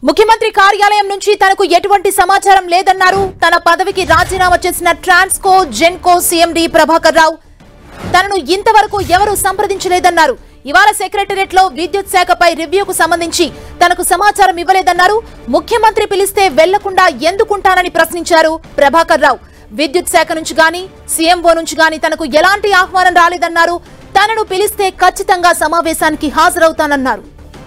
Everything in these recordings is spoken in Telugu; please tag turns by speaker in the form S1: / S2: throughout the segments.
S1: ముఖ్యమంత్రి కార్యాలయం నుంచి తనకు ఎటువంటి సమాచారం లేదన్నారు తన పదవికి రాజీనామా చేసిన ట్రాన్స్కో జెన్కో సీఎండి ప్రభాకర్ రావు తనను ఇంతవరకు ఎవరూ సంప్రదించలేదన్నారు ఇవాళ సెక్రటరియట్ లో విద్యుత్ శాఖపై రివ్యూకు సంబంధించి తనకు సమాచారం ఇవ్వలేదన్నారు ముఖ్యమంత్రి పిలిస్తే వెళ్లకుండా ఎందుకుంటానని ప్రశ్నించారు ప్రభాకర్ రావు విద్యుత్ శాఖ నుంచి గాని సీఎంఓ నుంచి గాని తనకు ఎలాంటి ఆహ్వానం రాలేదన్నారు తనను పిలిస్తే ఖచ్చితంగా సమావేశానికి హాజరవుతానన్నారు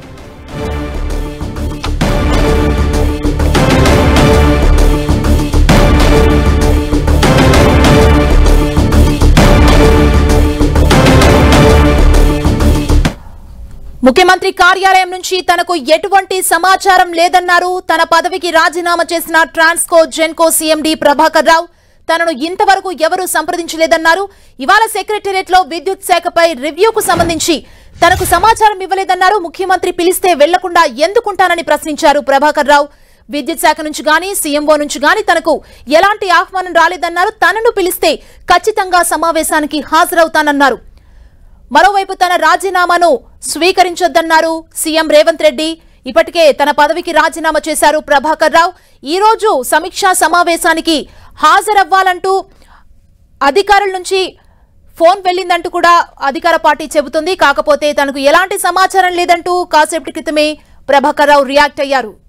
S1: ముఖ్యమంత్రి కార్యాలయం నుంచి తనకు ఎటువంటి సమాచారం లేదన్నారు తన పదవికి రాజీనామా చేసిన ట్రాన్స్కో జెన్కో సీఎండి ప్రభాకర్ రావు తనను ఇంతవరకు ఎవరూ సంప్రదించలేదన్నారు ఇవాళ సెక్రటేరియట్ లో విద్యుత్ శాఖపై రివ్యూకు సంబంధించి తనకు సమాచారం ఇవ్వలేదన్నారు ముఖ్యమంత్రి పిలిస్తే వెళ్లకుండా ఎందుకుంటానని ప్రశ్నించారు ప్రభాకర్ రావు విద్యుత్ శాఖ నుంచి గాని సీఎంఓ నుంచి గాని తనకు ఎలాంటి ఆహ్వానం రాలేదన్నారు తనను పిలిస్తే ఖచ్చితంగా సమావేశానికి హాజరవుతానన్నారు మరోవైపు తన రాజీనామాను స్వీకరించొద్దన్నారు సీఎం రేవంత్ రెడ్డి ఇప్పటికే తన పదవికి రాజీనామా చేశారు ప్రభాకర్ రావు ఈ రోజు సమీక్షా సమావేశానికి హాజరవ్వాలంటూ అధికారుల నుంచి ఫోన్ వెళ్ళిందంటూ కూడా అధికార పార్టీ చెబుతుంది కాకపోతే తనకు ఎలాంటి సమాచారం లేదంటూ కాసేపటి క్రితమే ప్రభాకర్ రావు రియాక్ట్ అయ్యారు